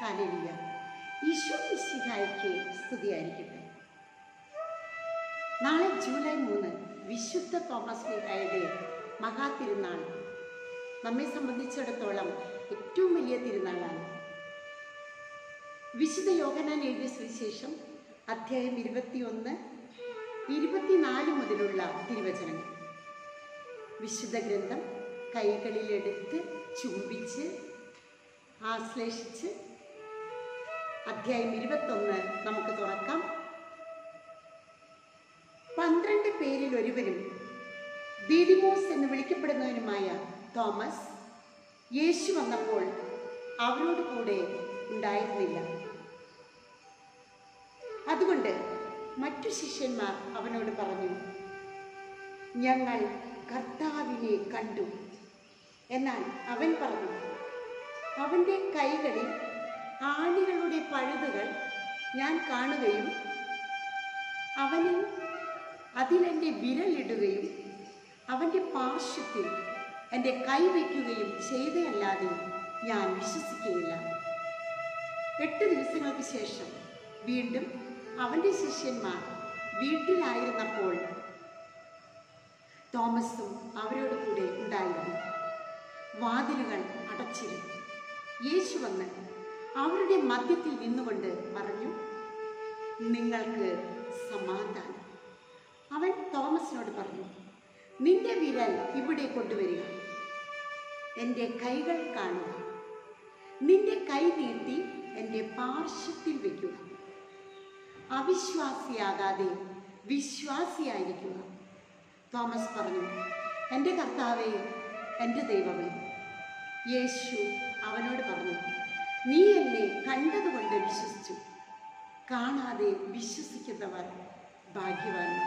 ഹാലലിയ ഈശോ മിശിഹായ്ക്ക് സ്തുതിയായിരിക്കട്ടെ നാളെ ജൂലൈ മൂന്ന് വിശുദ്ധ തോമസ് ലിഹായുടെ മഹാതിരുനാൾ നമ്മെ സംബന്ധിച്ചിടത്തോളം ഏറ്റവും വലിയ തിരുനാളാണ് വിശുദ്ധ യോഗനാൻ എഴുതിയ സുവിശേഷം അധ്യായം ഇരുപത്തിയൊന്ന് ഇരുപത്തിനാല് മുതലുള്ള തിരുവചനങ്ങൾ വിശുദ്ധ ഗ്രന്ഥം കൈകളിലെടുത്ത് ചുംബിച്ച് ആശ്ലേഷിച്ച് അധ്യായം ഇരുപത്തൊന്ന് നമുക്ക് തുറക്കാം പന്ത്രണ്ട് പേരിൽ ഒരുവനും ദീദിമോസ് എന്ന് വിളിക്കപ്പെടുന്നവനുമായ തോമസ് യേശു വന്നപ്പോൾ അവരോട് കൂടെ ഉണ്ടായിരുന്നില്ല അതുകൊണ്ട് മറ്റു ശിഷ്യന്മാർ അവനോട് പറഞ്ഞു ഞങ്ങൾ കർത്താവിനെ കണ്ടു എന്നാൽ അവൻ പറഞ്ഞു അവൻ്റെ കൈകളിൽ ആണികളുടെ പഴുതുകൾ ഞാൻ കാണുകയും അവനിൽ അതിലെൻ്റെ വിരലിടുകയും അവൻ്റെ പാർശ്വത്തിൽ എൻ്റെ കൈ വയ്ക്കുകയും ചെയ്തയല്ലാതെ ഞാൻ വിശ്വസിക്കുകയില്ല എട്ട് ദിവസങ്ങൾക്ക് ശേഷം വീണ്ടും അവൻ്റെ ശിഷ്യന്മാർ വീട്ടിലായിരുന്നപ്പോൾ തോമസും അവരോട് കൂടെ ഉണ്ടായിരുന്നു വാതിലുകൾ അടച്ചിരുന്നു യേശു വന്ന് അവരുടെ മധ്യത്തിൽ നിന്നുകൊണ്ട് പറഞ്ഞു നിങ്ങൾക്ക് സമാധാനം അവൻ തോമസിനോട് പറഞ്ഞു നിന്റെ വിരൽ ഇവിടെ കൊണ്ടുവരിക എൻ്റെ കൈകൾ കാണുക നിന്റെ കൈ നീട്ടി എൻ്റെ പാർശ്വത്തിൽ വയ്ക്കുക അവിശ്വാസിയാകാതെ വിശ്വാസിയായിരിക്കുക തോമസ് പറഞ്ഞു എൻ്റെ കർത്താവേ എൻ്റെ ദൈവമേ യേശു അവനോട് പറഞ്ഞു നീ എന്നെ കണ്ടതുകൊണ്ട് വിശ്വസിച്ചു കാണാതെ വിശ്വസിക്കുന്നവർ ഭാഗ്യവാന്മാർ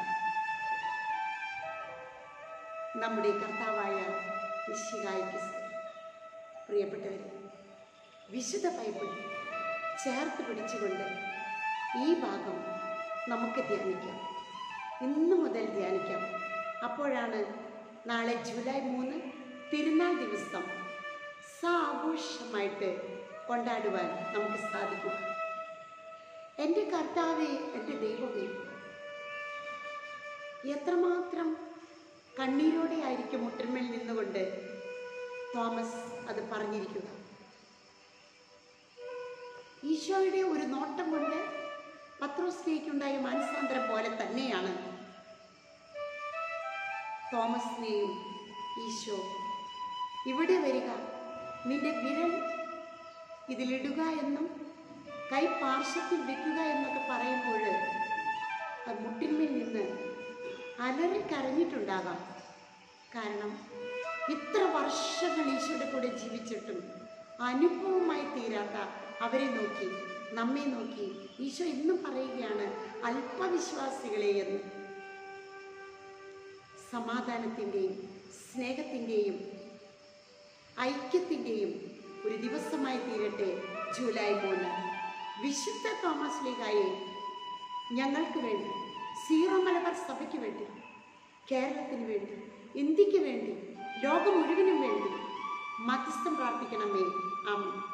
നമ്മുടെ കർത്താവായ നിശ്ചികായ്ക്ക് പ്രിയപ്പെട്ടവരെ വിശുദ്ധ ബൈബിൾ ചേർത്ത് പിടിച്ചുകൊണ്ട് ഈ ഭാഗം നമുക്ക് ധ്യാനിക്കാം ഇന്നു മുതൽ ധ്യാനിക്കാം അപ്പോഴാണ് നാളെ ജൂലൈ മൂന്ന് തിരുനാൾ ദിവസം സാഘോഷമായിട്ട് കൊണ്ടാടുവാൻ നമുക്ക് സാധിക്കും എൻ്റെ കർത്താവെ എൻ്റെ ദൈവമേ എത്രമാത്രം കണ്ണീരോടെ ആയിരിക്കും മുട്ടന്മേൽ നിന്നുകൊണ്ട് തോമസ് അത് പറഞ്ഞിരിക്കുക ഈശോയുടെ ഒരു നോട്ടം കൊണ്ട് പത്രോസ്നേക്കുണ്ടായ മാനസാന്തരം പോലെ തന്നെയാണ് തോമസിനെയും ഈശോ ഇവിടെ വരിക നിന്റെ വിരൽ ഇതിലിടുക എന്നും കൈ പാർശ്വത്തിൽ വെക്കുക എന്നൊക്കെ പറയുമ്പോൾ അത് മുട്ടിന്മേൽ നിന്ന് അലറി കരഞ്ഞിട്ടുണ്ടാകാം കാരണം ഇത്ര വർഷങ്ങൾ ഈശോയുടെ കൂടെ ജീവിച്ചിട്ടും അനുഭവമായി തീരാത്ത അവരെ നോക്കി നമ്മെ നോക്കി ഈശോ ഇന്നും പറയുകയാണ് അല്പവിശ്വാസികളെ എന്ന് സമാധാനത്തിൻ്റെയും സ്നേഹത്തിൻ്റെയും ഐക്യത്തിൻ്റെയും ഒരു ദിവസമായി തീരട്ടെ ജൂലൈ മൂന്ന് വിശുദ്ധ തോമസ് ലീഗായെ ഞങ്ങൾക്ക് വേണ്ടി സീറോ മലബാർ സഭയ്ക്ക് വേണ്ടി കേരളത്തിന് വേണ്ടി ഇന്ത്യക്ക് വേണ്ടി ലോകം മുഴുവനും വേണ്ടി മധ്യസ്ഥം പ്രാർത്ഥിക്കണമേ ആമേ